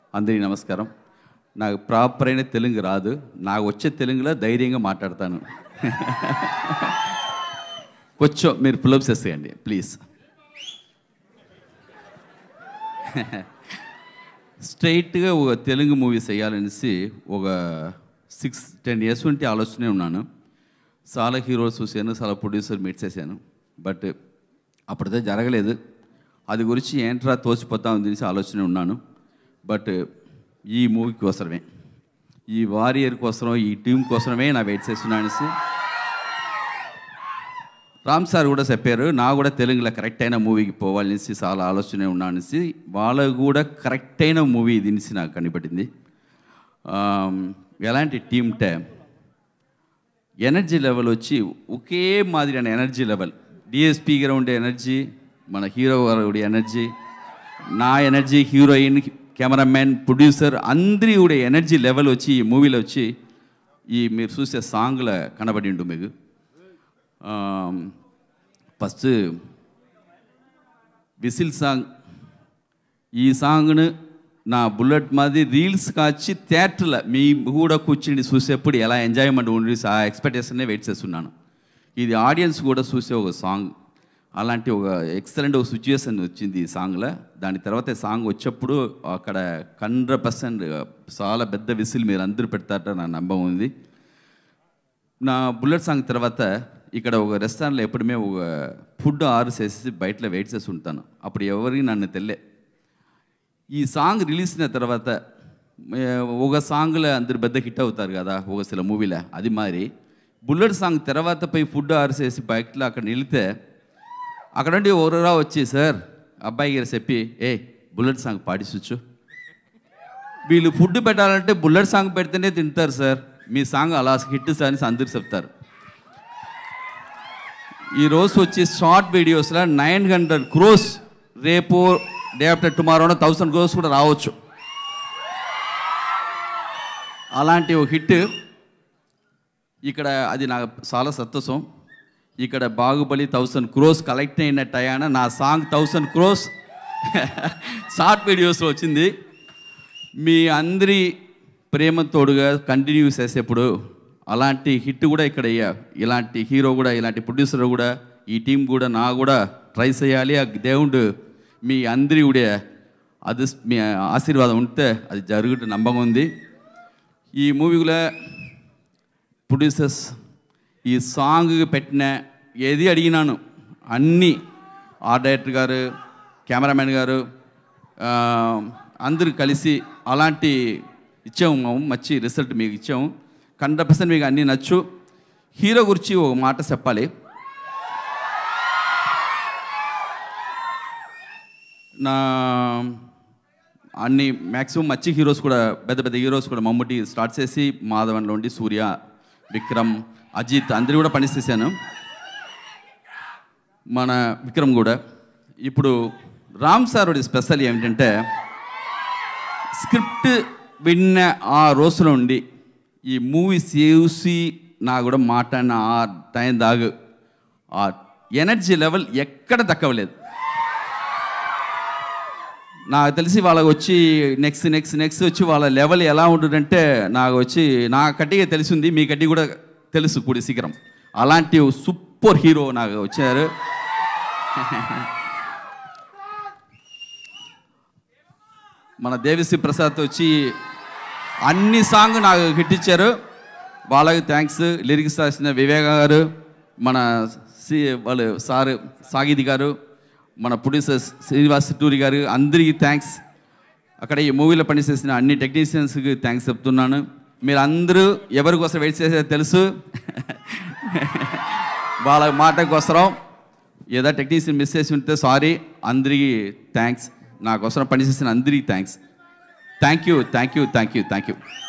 అందరికీ నమస్కారం నాకు ప్రాపర్ అయిన తెలుగు రాదు నాకు వచ్చే తెలుగులో ధైర్యంగా మాట్లాడతాను కొంచెం మీరు పులప్స్ వేసేయండి ప్లీజ్ స్ట్రైట్గా ఒక తెలుగు మూవీస్ వేయాలనేసి ఒక సిక్స్ టెన్ ఇయర్స్ నుండి ఆలోచనే ఉన్నాను చాలా హీరోస్ చూశాను చాలా ప్రొడ్యూసర్ మీట్ చేశాను బట్ అప్పుడైతే జరగలేదు అది గురించి ఏంట్రా తోచిపోతా ఉంది అనేసి ఆలోచన ఉన్నాను బట్ ఈ మూవీ కోసమే ఈ వారియర్ కోసం ఈ టీం కోసమే నా వెయిట్ చేస్తున్నాను అనేసి రామ్ సార్ కూడా చెప్పారు నా కూడా తెలుగులో కరెక్ట్ అయిన మూవీకి పోవాలనేసి చాలా ఆలోచన ఉన్నానేసి వాళ్ళ కూడా కరెక్ట్ అయిన మూవీ ఇది అనేసి నాకు కనిపెట్టింది ఆమ్, ఎలాంటి టీమ్ టే ఎనర్జీ లెవెల్ వచ్చి ఒకే మాదిరిயான ఎనర్జీ లెవెల్ డిఎస్పీ గారు ఉండే ఎనర్జీ మన హీరో గారు ఉండే ఎనర్జీ నా ఎనర్జీ హీరోయిన్ కెమెరామెన్ ప్రొడ్యూసర్ అందరి కూడా ఎనర్జీ లెవెల్ వచ్చి ఈ మూవీలో వచ్చి ఈ మీరు చూసే సాంగ్లో కనబడి ఉండు మీకు ఫస్ట్ విసిల్ సాంగ్ ఈ సాంగ్ను నా బుల్లెట్ మాది రీల్స్ కాచి థియేటర్లో మీ కూడా కూర్చుని చూసేప్పుడు ఎలా ఎంజాయ్మెంట్ ఉండి ఆ ఎక్స్పెక్టేషన్నే వెయిట్ చేస్తున్నాను ఇది ఆడియన్స్ కూడా చూసే ఒక సాంగ్ అలాంటి ఒక ఎక్సలెంట్ ఒక సిచ్యువేషన్ వచ్చింది ఈ సాంగ్లో దాని తర్వాత ఈ సాంగ్ వచ్చేప్పుడు అక్కడ హండ్రెడ్ పర్సెంట్ చాలా పెద్ద విసిల్ మీరు అందరూ పెడతారట నా నమ్మకం ఉంది నా బుల్లెట్ సాంగ్ తర్వాత ఇక్కడ ఒక రెస్టారెంట్లో ఎప్పుడుమే ఒక ఫుడ్ ఆర్డర్ చేసి బయటలో వెయిట్ చేసి ఉంటాను అప్పుడు ఎవరికి నన్ను తెల్లే ఈ సాంగ్ రిలీజ్ అయిన తర్వాత ఏ, ఒక సాంగ్లో అందరు పెద్ద హిట్ అవుతారు కదా ఒక సిల మూవీలో అది మారి బుల్లెట్ సాంగ్ తర్వాత పోయి ఫుడ్ ఆర్డర్ చేసి బయటలో అక్కడ నిలితే అక్కడ నుండి ఎవరురా వచ్చి సార్ అబ్బాయి గారు చెప్పి ఏ బుల్లెట్ సాంగ్ పాడిచ్చు వీళ్ళు ఫుడ్ పెట్టాలంటే బుల్లెట్ సాంగ్ పెడితేనే తింటారు సార్ మీ సాంగ్ అలా హిట్ సార్ అని అందరు చెప్తారు ఈ రోజు వచ్చి షార్ట్ వీడియోస్లో నైన్ హండ్రెడ్ క్రోస్ రేపు day after tomorrow thousand crores కూడా రావచ్చు అలాంటి ఒక హిట్ ఇక్కడ అది నాకు చాలా సంతోషం ఇక్కడ బాహుబలి థౌసండ్ క్రోస్ కలెక్ట్ అయిన టయాన నా సాంగ్ థౌసండ్ క్రోస్ షార్ట్ వీడియోస్లో వచ్చింది మీ అందరి ప్రేమ తోడుగా కంటిన్యూ చేసేప్పుడు అలాంటి హిట్ కూడా ఇక్కడ అయ్యా ఇలాంటి హీరో కూడా ఇలాంటి ప్రొడ్యూసర్ కూడా ఈ టీం కూడా నా కూడా ట్రై చేయాలి ఆ దేవుడు మీ అందరి కూడా అది మీ ఆశీర్వాదం ఉంటే అది జరుగుట నమ్మకం ఉంది ఈ మూవీలో ప్రొడ్యూసర్స్ ఈ సాంగ్ పెట్టిన ఏది అడిగినాను అన్నీ ఆర్ట్ డైరెక్టర్ గారు కెమెరామెన్ గారు ఆ, అందరూ కలిసి అలాంటి ఇచ్చాము మేము మంచి రిజల్ట్ మీకు ఇచ్చాము హండ్రెడ్ పర్సెంట్ మీకు అన్నీ నచ్చు హీరో గురించి ఒక మాట చెప్పాలి నా అన్ని మ్యాక్సిమం మంచి హీరోస్ కూడా పెద్ద పెద్ద హీరోస్ కూడా మమ్ముటి స్టార్ట్ చేసి మాధవన్లో ఉండి సూర్య విక్రమ్ అజిత్ అందరూ కూడా పనిచేసాను మన విక్రమ్ కూడా ఇప్పుడు రామ్ సారుడి స్పెషల్ ఏమిటంటే స్క్రిప్ట్ విన్న ఆ రోజులో ఉండి ఈ మూవీ చూసి నా కూడా మాట్లాడిన ఆ టైం దాగు ఆ ఎనర్జీ లెవెల్ ఎక్కడ దక్కవలేదు నాకు తెలిసి వాళ్ళకి వచ్చి నెక్స్ట్ నెక్స్ట్ నెక్స్ట్ వచ్చి వాళ్ళ లెవెల్ ఎలా ఉంటుందంటే నాకు వచ్చి నా కట్టిగా తెలిసింది మీ కట్టి కూడా తెలుసు కూడి శీఘ్రం అలాంటి సూపర్ హీరో నాకు వచ్చారు మన దేవిశ్రీ ప్రసాద్ వచ్చి అన్ని సాంగ్ నాకు హిట్ ఇచ్చారు వాళ్ళకి థ్యాంక్స్ లిరిక్స్ రాసిన వివేక గారు మన సి వాళ్ళు సార్ సాగిది గారు మన ప్రొడ్యూసర్ శ్రీనివాస్ చిట్టూరి గారు అందరికీ థ్యాంక్స్ అక్కడ ఈ మూవీలో పనిచేసిన అన్ని టెక్నీషియన్స్కి థ్యాంక్స్ చెప్తున్నాను మీరు అందరూ ఎవరి కోసం వెయిట్ చేసేది తెలుసు వాళ్ళ మాట కోసరం ఏదో టెక్నీషియన్ మిస్ చేసి ఉంటే సారీ అందరికీ థ్యాంక్స్ నా కోసం పనిచేసిన అందరికీ thanks thank you thank you thank you thank you